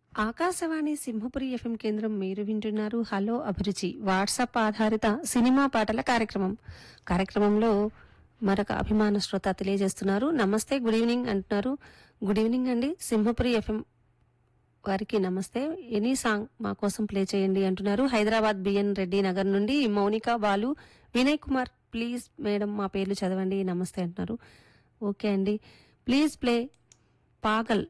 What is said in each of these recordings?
Akashvani Simhapuri FM కేంద్రం మీరు వింటున్నారు హలో అభిరుచి వాట్సాప్ ఆధారిత సినిమా పాటల కార్యక్రమం కార్యక్రమంలో మరొక అభిమాన శ్రోత తెలియజేస్తున్నారు నమస్తే గుడ్ ఈవినింగ్ అంటున్నారు గుడ్ ఈవినింగ్ అండి సింహపురి ఎఫ్ఎం వారికి నమస్తే ఎనీ సాంగ్ మా కోసం ప్లే చేయండి అంటున్నారు హైదరాబాద్ బిఎన్ రెడ్డి నగర్ నుండి మౌనిక బాలు వినయ్ కుమార్ ప్లీజ్ మేడం మా పేర్లు చదవండి నమస్తే అంటున్నారు ఓకే అండి ప్లీజ్ ప్లే పాగల్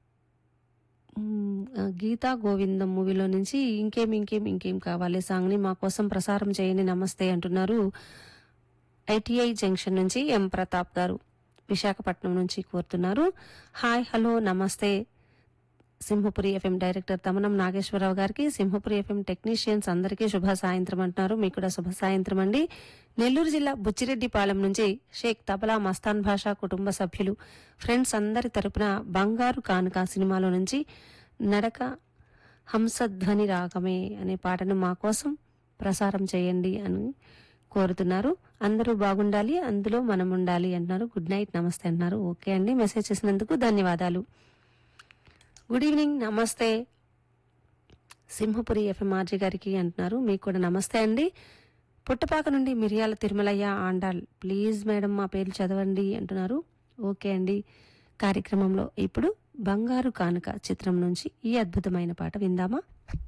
మ్మ్, ఆ, గీతా గోవిందం మూవీలో నుంచి ఇంకేం ఇంకేం ఇంకేం కావాలి సాంగ్ని మా కోసం ప్రసారం చేయండి నమస్తే అంటున్నారు ఐటీఐ జంక్షన్ నుంచి ఎం ప్రతాప్ గారు విశాఖపట్నం నుంచి కోరుతున్నారు హాయ్ హలో నమస్తే సింహపురి ఎఫ్ఎం డైరెక్టర్ తమనం నాగేశ్వరరావు గారికి సింహపురి ఎఫ్ఎం టెక్నీషియన్స్ అందరికీ శుభ సాయంత్రం అంటున్నారు మీకు కూడా శుభ సాయంత్రం అండి నెల్లూరు జిల్లా బుచ్చిరెడ్డిపాలెం నుంచి షేక్ తబలా మస్తాన్ భాషా కుటుంబ సభ్యులు ఫ్రెండ్స్ అందరి తరపున బంగారు కానుక సినిమాలో నుంచి నడక హంసధ్వని రాగమే అనే పాటను మా కోసం ప్రసారం చేయండి అని కోరుతున్నారు అందరూ బాగుండాలి అందులో మనం ఉండాలి అంటున్నారు గుడ్ నైట్ నమస్తే అంటున్నారు ఓకే అండి మెసేజ్ చేసినందుకు ధన్యవాదాలు గుడ్ ఈవినింగ్ నమస్తే సింహపురి ఎఫ్ఎంఆర్జీ గారికి అంటున్నారు మీకు కూడా నమస్తే అండి పుట్టపాక నుండి మిరియాల తిరుమలయ్య ఆండాల్ ప్లీజ్ మేడం మా పేర్లు చదవండి అంటున్నారు ఓకే అండి కార్యక్రమంలో ఇప్పుడు బంగారు కానుక చిత్రం నుంచి ఈ అద్భుతమైన పాట విందామా